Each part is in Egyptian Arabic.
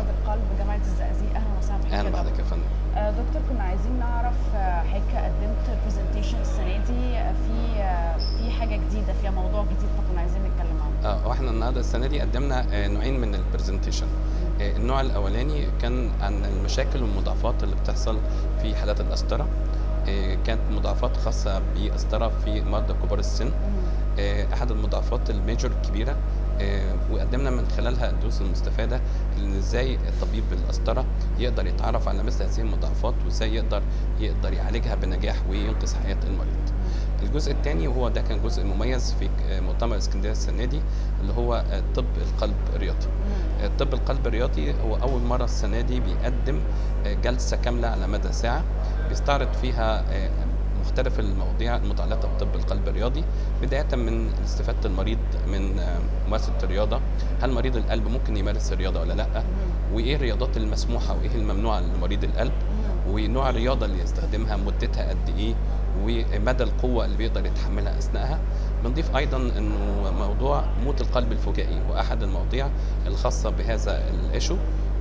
القلب جامعه الزقازيق اهلا وسهلا بحضرتك اهلا يا بحضرتك دكتور. يا فندم آه، دكتور كنا عايزين نعرف آه، حضرتك قدمت برزنتيشن السنه دي آه، في آه، في حاجه جديده فيها موضوع جديد فكنا عايزين نتكلم عنه اه واحنا النهارده السنه دي قدمنا آه، نوعين من البرزنتيشن آه، النوع الاولاني كان عن المشاكل والمضاعفات اللي بتحصل في حالات القسطره آه، كانت مضاعفات خاصه بقسطره في مرضى كبار السن مم. آه، احد المضاعفات الميجور الكبيره آه، وقدمنا من خلالها الدروس المستفاده ان ازاي الطبيب بالقسطره يقدر يتعرف على مثل هذه المضاعفات وازاي يقدر يقدر يعالجها بنجاح وينقذ حياه المريض. الجزء الثاني وهو ده كان جزء مميز في آه، مؤتمر اسكندريه السنه دي اللي هو آه، طب القلب الرياضي. مم. آه، طب القلب الرياضي هو اول مره السنه دي بيقدم آه، جلسه كامله على مدى ساعه بيستعرض فيها آه، مختلف المواضيع المتعلقه بطب القلب الرياضي بدايه من استفاده المريض من آه، ممارسه الرياضه هل مريض القلب ممكن يمارس الرياضه ولا لا مم. وايه الرياضات المسموحه وايه الممنوعه لمريض القلب مم. ونوع الرياضه اللي يستخدمها مدتها قد ايه ومدى القوه اللي بيقدر يتحملها اثناءها بنضيف ايضا انه موضوع موت القلب الفجائي هو احد المواضيع الخاصه بهذا الايشو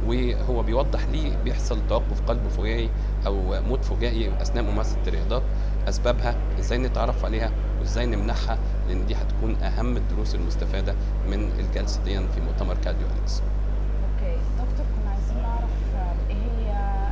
وهو بيوضح ليه بيحصل توقف قلب فجائي او موت فجائي اثناء ممارسه الرياضات اسبابها ازاي نتعرف عليها وازاي نمنعها لان دي هتكون اهم الدروس المستفاده من الجلسه دي في مؤتمر كارديو أليكس. اوكي دكتور كنا عايزين نعرف آه، ايه هي آه،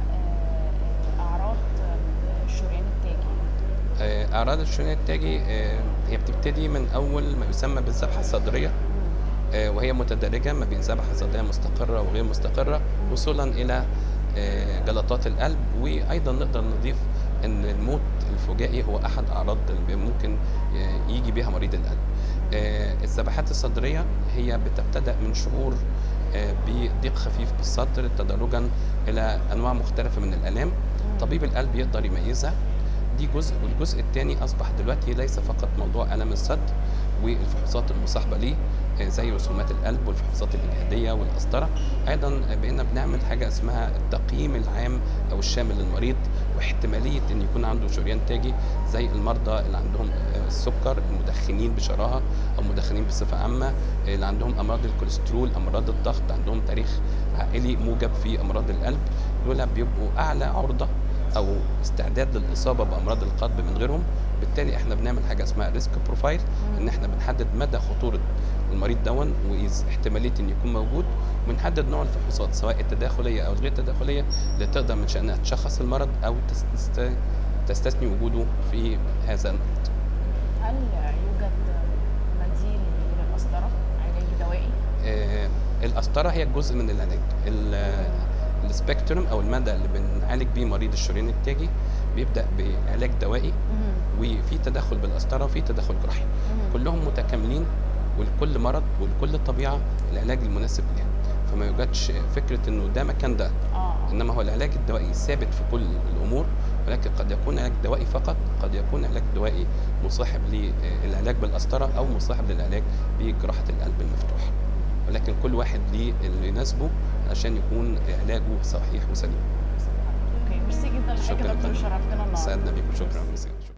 آه، اعراض آه، الشريان التاجي آه، اعراض الشريان التاجي آه، هي بتبتدي من اول ما يسمى بالذبحه الصدريه مم. آه، وهي متدرجه ما بين ذبحه صدريه مستقره وغير مستقره وصولا الى آه، جلطات القلب وايضا نقدر نضيف ان الموت الفجائي هو احد اعراض اللي ممكن آه، يجي بها مريض القلب. آه، الذبحات الصدريه هي بتبتدا من شعور آه، بضيق خفيف بالصدر تدرجا الى انواع مختلفه من الالام مم. طبيب القلب يقدر يميزها دي جزء والجزء الثاني اصبح دلوقتي ليس فقط موضوع الم الصدر والفحوصات المصاحبه ليه آه، زي رسومات القلب والفحوصات الاجهاديه والقسطره ايضا بقينا بنعمل حاجه اسمها التقييم العام او الشامل للمريض واحتماليه ان يكون عنده شريان تاجي زي المرضى اللي عندهم آه، السكر المدخنين بشراهه او مدخنين بصفه عامه آه، اللي عندهم امراض الكوليسترول امراض الضغط عندهم تاريخ عائلي موجب في امراض القلب دول بيبقوا اعلى عرضه او استعداد للاصابه بامراض القلب من غيرهم بالتالي احنا بنعمل حاجه اسمها ريسك بروفايل ان احنا بنحدد مدى خطوره المريض دون واذا احتماليه ان يكون موجود ونحدد نوع الفحوصات سواء التداخليه او الغير تداخليه اللي تقدر من شانها تشخص المرض او تست- تستثني وجوده في هذا المرض. هل يوجد بديل للقسطره علاج دوائي آه، القسطره هي جزء من العلاج ال- السبيكتروم او المدى اللي بنعالج بيه مريض الشريان التاجي بيبدا بعلاج دوائي وفي تدخل بالقسطره وفي تدخل جراحي مم. كلهم متكاملين ولكل مرض ولكل طبيعه العلاج المناسب ليها فما يوجدش فكره انه ده مكان ده اه انما هو العلاج الدوائي ثابت في كل الامور ولكن قد يكون علاج دوائي فقط قد يكون علاج دوائي مصاحب للعلاج بالقسطره او مصاحب للعلاج بجراحه القلب المفتوح ولكن كل واحد ليه اللي يناسبه عشان يكون علاجه صحيح وسليم اوكي ميرسي جدا لحضرتك يا شكرا دكتور جداً. شرفتنا النهارده سعدنا بيكم شكرا جزيلا